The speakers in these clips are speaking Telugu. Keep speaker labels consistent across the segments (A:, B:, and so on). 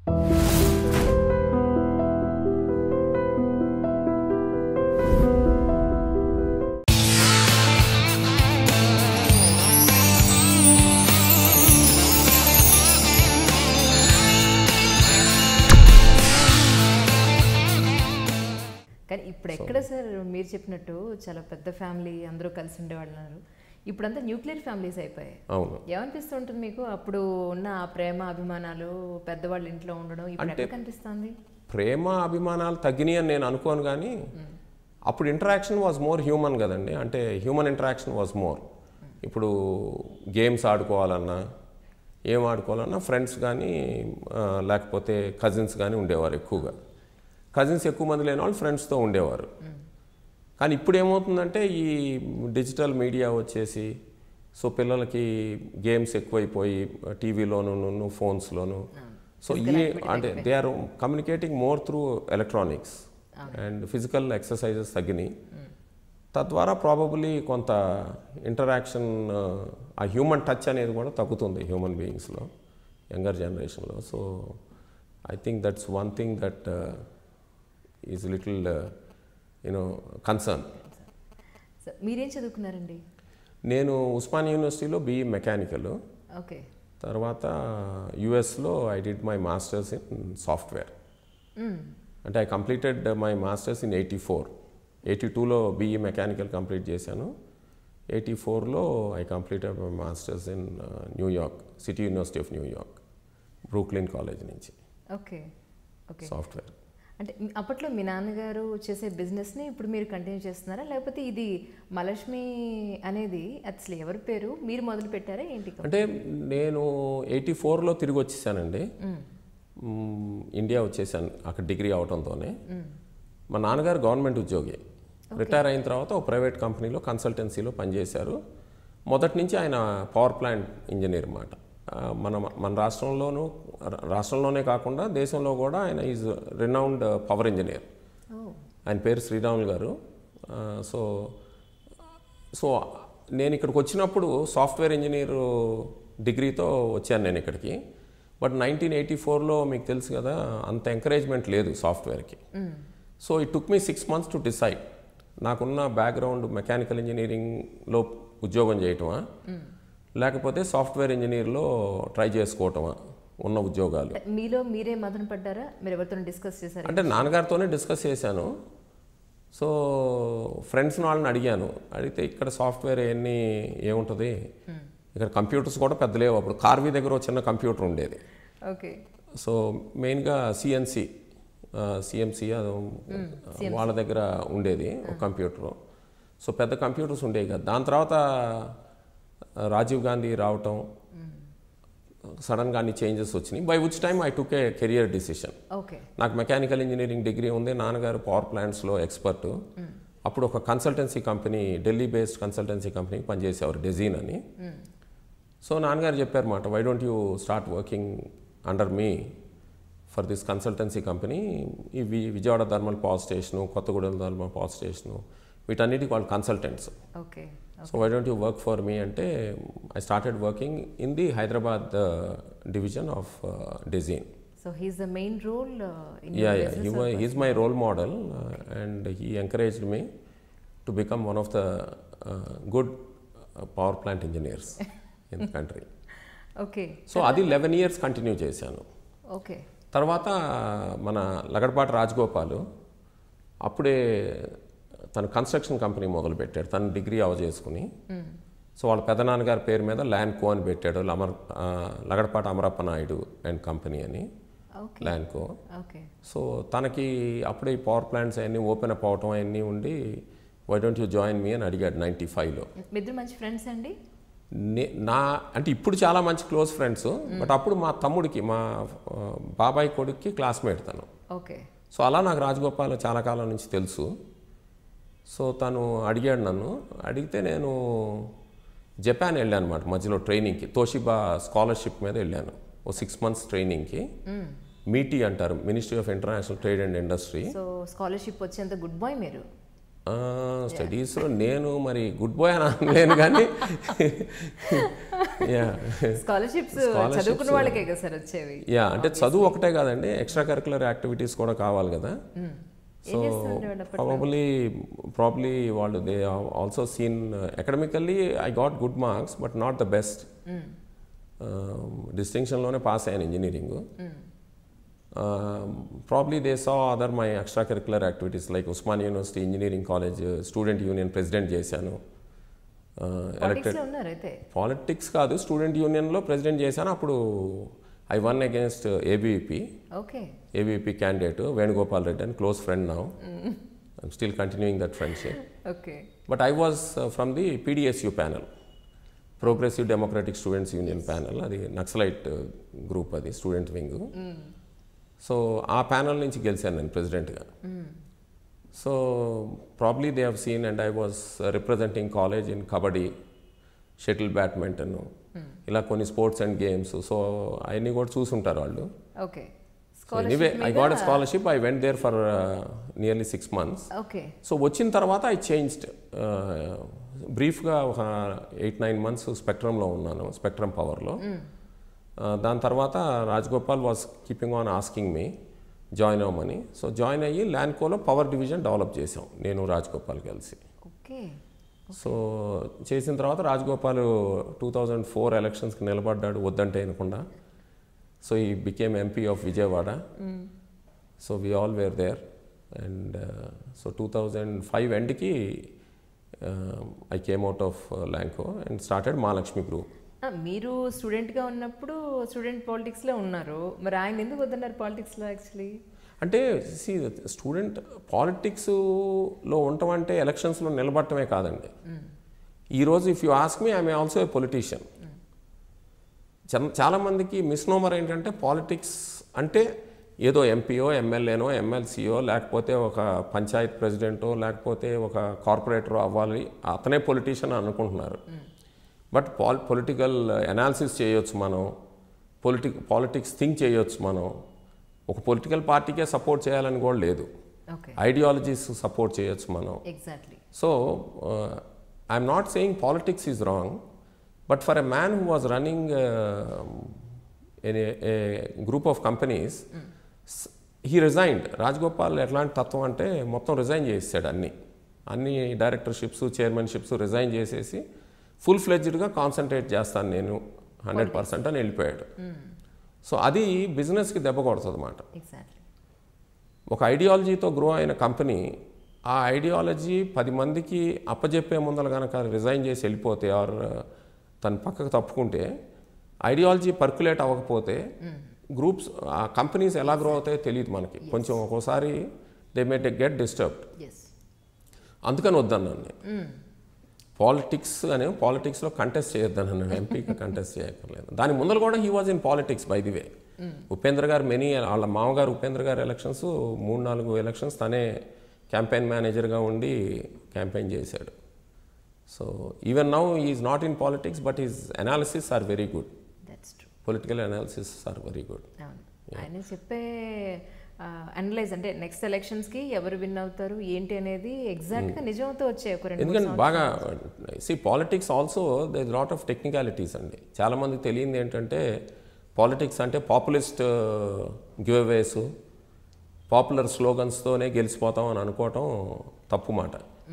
A: కానీ ఇప్పుడు ఎక్కడ సార్ మీరు చెప్పినట్టు చాలా పెద్ద ఫ్యామిలీ అందరూ కలిసి ఉండేవాళ్ళు ఉన్నారు ఇప్పుడంతా న్యూక్లియర్ ఫ్యామిలీస్ అయిపోయాయి
B: అవును
A: ఏమనిపిస్తుంటుంది మీకు అప్పుడు ఉన్న ఆ ప్రేమ అభిమానాలు పెద్దవాళ్ళ ఇంట్లో ఉండడం ఇప్పుడు ఎక్కడ కనిపిస్తుంది
B: ప్రేమ అభిమానాలు తగ్గినాయి అని నేను అనుకోను కానీ అప్పుడు ఇంటరాక్షన్ వాజ్ మోర్ హ్యూమన్ కదండి అంటే హ్యూమన్ ఇంటరాక్షన్ వాజ్ మోర్ ఇప్పుడు గేమ్స్ ఆడుకోవాలన్నా ఏం ఆడుకోవాలన్నా ఫ్రెండ్స్ కానీ ఆ, లేకపోతే కజిన్స్ కానీ ఉండేవారు ఎక్కువగా కజిన్స్ ఎక్కువ మంది లేని వాళ్ళు ఫ్రెండ్స్తో ఉండేవారు కానీ ఇప్పుడు ఏమవుతుందంటే ఈ డిజిటల్ మీడియా వచ్చేసి సో పిల్లలకి గేమ్స్ ఎక్కువైపోయి టీవీలోను ఫోన్స్లోను సో ఈ అంటే they are communicating more through electronics and physical exercises తగ్గినాయి తద్వారా ప్రాబబ్లీ కొంత ఇంటరాక్షన్ ఆ హ్యూమన్ టచ్ అనేది కూడా తగ్గుతుంది హ్యూమన్ బీయింగ్స్లో యంగర్ జనరేషన్లో so I think that's one thing that is little you know concern
A: so మీరేం చదువుకున్నారండి
B: నేను ఉస్మాన్ యూనివర్సిటీలో బీఈ మెకానికల్
A: ఓకే
B: తర్వాత యుఎస్లో I did my masters in software అంటే I completed my masters in eighty four eighty టూలో బీఈ మెకానికల్ కంప్లీట్ చేశాను ఎయిటీ ఫోర్లో I completed my masters in New York city university of New York Brooklyn college నుంచి
A: ఓకే ఓకే
B: సాఫ్ట్వేర్
A: అంటే మీ- అప్పట్లో మీ నాన్నగారు చేసే బిజినెస్ని ఇప్పుడు మీరు కంటిన్యూ చేస్తున్నారా లేకపోతే ఇది మలక్ష్మి అనేది అసలు ఎవరి పేరు మీరు మొదలు పెట్టారా ఏంటి
B: అంటే నేను ఎయిటీ ఫోర్లో తిరిగి వచ్చేసానండి మ్మ్, ఇండియా వచ్చేసాను అక్కడ డిగ్రీ అవటంతోనే మా నాన్నగారు గవర్నమెంట్ ఉద్యోగి రిటైర్ అయిన తర్వాత ఒక ప్రైవేట్ కంపెనీలో కన్సల్టెన్సీలో పనిచేశారు మొదటి నుంచి ఆయన పవర్ ప్లాంట్ ఇంజనీర్ అన్నమాట ఆ, మన మన రాష్ట్రంలోనూ రా- రాష్ట్రంలోనే కాకుండా దేశంలో కూడా ఆయన ఈజ్ రినౌండ్ పవర్ ఇంజనీర్
A: ఓ
B: ఆయన పేరు శ్రీరాములు గారు ఆ, సో సో నేను ఇక్కడికి వచ్చినప్పుడు సాఫ్ట్వేర్ ఇంజనీర్ డిగ్రీతో వచ్చాను నేను ఇక్కడికి బట్ నైన్టీన్ ఎయిటీ ఫోర్లో మీకు తెలుసు కదా అంత ఎంకరేజ్మెంట్ లేదు సాఫ్ట్వేర్కి so it took me six months to decide నాకున్న బ్యాక్గ్రౌండ్ మెకానికల్ ఇంజనీరింగ్లో ఉద్యోగం చేయటమా లేకపోతే సాఫ్ట్వేర్ ఇంజనీర్లో ట్రై చేసుకోవటమా ఉన్న ఉద్యోగాలు
A: అంటే మీలో మీరే మదన పడ్డారా మీరు ఎవరితో డిస్కస్ చేశారా
B: అంటే నాన్నగారితోనే డిస్కస్ చేశాను సో ఫ్రెండ్స్ వాళ్ళని అడిగాను అడిగితే ఇక్కడ సాఫ్ట్వేర్ అవన్నీ ఏముంటుంది ఇక్కడ కంప్యూటర్స్ కూడా పెద్ద లేవు అప్పుడు కార్వీ దగ్గర ఒక చిన్న కంప్యూటర్ ఉండేది
A: ఓకే
B: సో మెయిన్గా సిఎన్సి సిఎంసి వాళ్ళ దగ్గర ఉండేది ఒక కంప్యూటర్ సో పెద్ద కంప్యూటర్స్ ఉండేవి కదా దాని తర్వాత ఆ, రాజీవ్ గాంధీ రావటం సడన్గా అన్ని చేంజెస్ వచ్చినాయి by which time I took a career decision
A: okay
B: నాకు మెకానికల్ ఇంజనీరింగ్ డిగ్రీ ఉంది నాన్నగారు పవర్ ప్లాంట్స్లో ఎక్స్పర్ట్ అప్పుడు ఒక consultancy company Delhi based consultancy కంపెనీకి పనిచేసేవారు డెజీన్ అని సో నాన్నగారు చెప్పారు మాట why don't you start working under me for this consultancy company ఈ వి- Vijayawada thermal power station Kothagudem thermal power station వీటన్నిటికి వాళ్ళు consultants
A: okay
B: so why don't you work for me అంటే I started working in the Hyderabad division of Desein
A: so he's the main role in
B: Yeah, yeah. He was, he's my role model, uh, and he encouraged me to become one of the uh, good uh, power plant engineers in the country.
A: Okay
B: so అది లెవెన్ ఇయర్స్ కంటిన్యూ చేశాను
A: ఓకే
B: తర్వాత మన లగడపాటి రాజగోపాల్ అప్పుడే తన కన్స్ట్రక్షన్ కంపెనీ మొదలుపెట్టాడు తను డిగ్రీ అవ చేసుకుని సో వాళ్ళ పెదనాన్నగారి పేరు మీద ల్యాండ్ కో అని పెట్టాడు అమర్ ఆ, లగడపాటి అమరప్ప నాయుడు అండ్ కంపెనీ అని
A: okay
B: Lanco
A: okay
B: so తనకి అప్పుడే ఈ పవర్ ప్లాంట్స్ అవన్నీ ఓపెన్ అప్ అవటం అవన్నీ ఉండి why don't you join me అని అడిగాడు నైంటీ ఫైవ్లో
A: మీ ఇద్దరు మంచి ఫ్రెండ్స్ అండి
B: నా అంటే ఇప్పుడు చాలా మంచి క్లోజ్ ఫ్రెండ్స్ బట్ అప్పుడు మా తమ్ముడికి మా ఆ, బాబాయ్ కొడుక్కి క్లాస్మేట్ తను
A: ఓకే
B: సో అలా నాకు రాజగోపాల్ చాలా కాలం నుంచి తెలుసు సో తను అడిగాడు నన్ను అడిగితే నేను జపాన్ వెళ్ళాను అనమాట మధ్యలో ట్రైనింగ్కి తోషిబా స్కాలర్షిప్ మీద వెళ్ళాను ఓ సిక్స్ మంత్స్ ట్రైనింగ్కి మీటీ అంటారు ministry of international trade and industry
A: so scholarship వచ్చేంత గుడ్ బాయ్ మీరు
B: స్టడీస్లో నేను మరి గుడ్ బాయ్ అని అనలేను కానీ యా
A: స్కాలర్షిప్స్
B: Scholarships,
A: చదువుకున్న వాళ్ళకే కదా సార్ వచ్చేవి
B: యా అంటే చదువు ఒకటే కాదండి ఎక్స్ట్రా కరికులర్ యాక్టివిటీస్ కూడా కావాలి కదా
A: ఏం చేస్తుండేవాళ్ళు అప్పట్లో?
B: ప్రాబబ్లీ ప్రాబ్లీ వాళ్ళు they also seen academically I got good marks but not the best డిస్టింక్షన్లోనే పాస్ అయ్యాను engineering probably they saw other my extra curricular activities like Osman university engineering college student union president చేశాను
A: పాలిటిక్స్ లో ఉన్నారు అయితే
B: పాలిటిక్స్ కాదు స్టూడెంట్ యూనియన్లో ప్రెసిడెంట్ చేశాను అప్పుడు I won against ABP
A: okay
B: ABP candidate Venugopal Reddy అని close friend now I'm still continuing that friendship
A: okay
B: but I was from the PDSU panel progressive democratic students union panel అది నక్సలైట్ గ్రూప్ అది స్టూడెంట్ వింగ్ సో ఆ ప్యానల్ నుంచి గెలిచాను నేను ప్రెసిడెంట్గా so probably they have seen and I was representing college in kabaddi shuttle badminton ఇలా కొన్ని స్పోర్ట్స్ అండ్ గేమ్స్ సో అవన్నీ కూడా చూసుంటారు వాళ్ళు
A: okay
B: anyway I got a scholarship I went there for nearly six months
A: okay
B: so వచ్చిన తర్వాత ఐ చేంజ్డ్ బ్రీఫ్గా ఒక ఎయిట్ నైన్ మంత్స్ స్పెక్ట్రంలో ఉన్నాను స్పెక్ట్రమ్ పవర్లో దాని తర్వాత Rajagopal was keeping on asking me join అవ్వమని సో జాయిన్ అయ్యి ల్యాండ్కోలో పవర్ డివిజన్ డెవలప్ చేసాం నేను రాజగోపాల్ కలిసి
A: ఓకే
B: సో చేసిన తర్వాత రాజగోపాల్ టూ థౌజండ్ ఫోర్ ఎలక్షన్స్కి నిలబడ్డాడు వద్దంటే అనకుండా so he became MP of Vijayawada so we all were there and so two thousand five ఎండ్కి I came out of Lanco and started Mahalakshmi group
A: మీరు స్టూడెంట్ గా ఉన్నప్పుడు స్టూడెంట్ పాలిటిక్స్ లో ఉన్నారు మరి ఆయన ఎందుకు వద్దన్నారు పాలిటిక్స్ లో యాక్చువల్లీ
B: అంటే సి స్టూడెంట్ పాలిటిక్స్లో ఉండటం అంటే ఎలక్షన్స్లో నిలబడటమే కాదండి ఈరోజు if you ask me I may also a politician చాలామందికి మిస్నోమర్ ఏంటంటే పాలిటిక్స్ అంటే ఏదో ఎంపీఓ ఎమ్మెల్యేనో ఎమ్మెల్సీయో లేకపోతే ఒక పంచాయత్ ప్రెసిడెంటో లేకపోతే ఒక కార్పొరేటరో అవ్వాలి అతనే పొలిటీషియన్ అనుకుంటున్నారు బట్ పాల్ పొలిటికల్ అనాలిసిస్ చేయొచ్చు మనం పొలిటి పాలిటిక్స్ థింక్ చేయొచ్చు మనం ఒక పొలిటికల్ పార్టీకే సపోర్ట్ చేయాలని కూడా లేదు
A: ఓకే
B: ఐడియాలజీస్ సపోర్ట్ చేయొచ్చు మనం
A: exactly
B: so I'm not saying politics is wrong but for a man who was running a group of companies he resigned Rajagopal ఎట్లాంటి తత్వం అంటే మొత్తం రిజైన్ చేసాడు అన్ని అన్ని డైరెక్టర్షిప్స్ చైర్మన్షిప్స్ రిజైన్ చేసేసి ఫుల్ ఫ్లెడ్జ్డ్గా కాన్సన్ట్రేట్ చేస్తాను నేను హండ్రెడ్ పర్సెంట్ అని వెళ్ళిపోయాడు సో అది బిజినెస్కి దెబ్బ కొడుతుంది అన్నమాట
A: ఎగ్జాక్ట్లీ
B: ఒక ఐడియాలజీతో గ్రో అయిన కంపెనీ ఆ ఐడియాలజీ పది మందికి అప్పజెప్పే ముందర కనుక రిజైన్ చేసి వెళ్ళిపోతే ఆర్ తన పక్కకు తప్పుకుంటే ఐడియాలజీ పర్కులేట్ అవ్వకపోతే గ్రూప్స్ ఆ కంపెనీస్ ఎలా గ్రో అవుతాయో తెలియదు మనకి కొంచెం ఒక్కోసారి they may get disturbed
A: yes
B: అందుకని వద్దన్నాను నేను పాలిటిక్స్ అనే పాలిటిక్స్లో కంటెస్ట్ చేయొద్దాను నేను ఎంపీకి కంటెస్ట్ చేయక్కర్లేదు దాని ముందర కూడా he was in politics by the way Upendra గారు మెనీ వాళ్ళ మామగారు ఉపేంద్ర గారు ఎలక్షన్స్ మూడు నాలుగు ఎలక్షన్స్ తనే క్యాంపెయిన్ మేనేజర్గా ఉండి క్యాంపెయిన్ చేశాడు so even now is not in politics but is analysis are very good
A: that's true
B: political analysis are very good
A: అవును ఆయన చెప్పే అనలైజ్ అంటే నెక్స్ట్ ఎలక్షన్స్ కి ఎవరు విన్ అవుతారు ఏంటి అనేది ఎగ్జాక్ట్ గా నిజంతో వచ్చాయి ఒక రెండు మూడు
B: ఎందుకంటే బాగా see politics also they lot of technicalities అండి చాలామందికి తెలియంది ఏంటంటే పాలిటిక్స్ అంటే పాపులిస్ట్ గివ్ అవేస్ పాపులర్ స్లోగన్స్తోనే గెలిచిపోతాం అని అనుకోవటం తప్పు మాట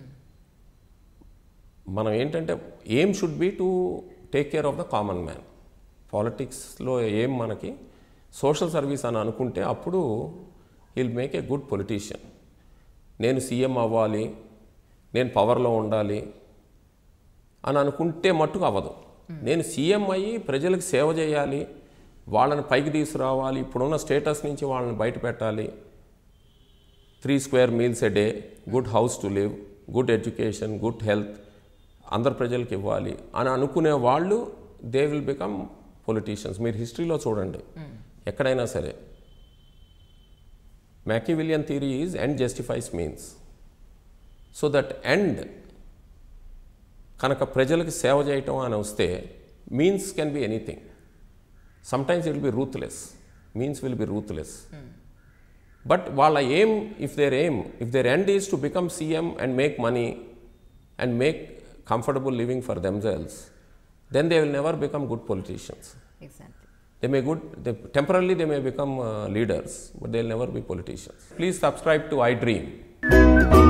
B: మనం ఏంటంటే ఏం should be to take care of the common man పాలిటిక్స్లో ఏం మనకి సోషల్ సర్వీస్ అని అనుకుంటే అప్పుడు will make a good politician నేను సీఎం అవ్వాలి నేను పవర్లో ఉండాలి అని అనుకుంటే మట్టుకు అవ్వదు నేను సీఎం అయ్యి ప్రజలకు సేవ చేయాలి వాళ్ళని పైకి తీసుకురావాలి ఇప్పుడున్న స్టేటస్ నుంచి వాళ్ళని బయట పెట్టాలి three square meals a day good house to live good education good health అందరు ప్రజలకు ఇవ్వాలి అని అనుకునే వాళ్ళు దే విల్ బికమ్ పొలిటీషియన్స్ మీరు హిస్టరీలో చూడండి ఎక్కడైనా సరే Machiavellian theory is end justifies means so that end కనుక ప్రజలకు సేవ చేయటం అని వస్తే means can be anything sometimes it will be ruthless means will be ruthless but వాళ్ళ aim if their aim if their end is to become CM and make money and make comfortable living for themselves then they will never become good politicians.
A: Exactly
B: They may good, they, temporarily they may become uh, leaders, but they'll never be politicians. Please subscribe to iDream.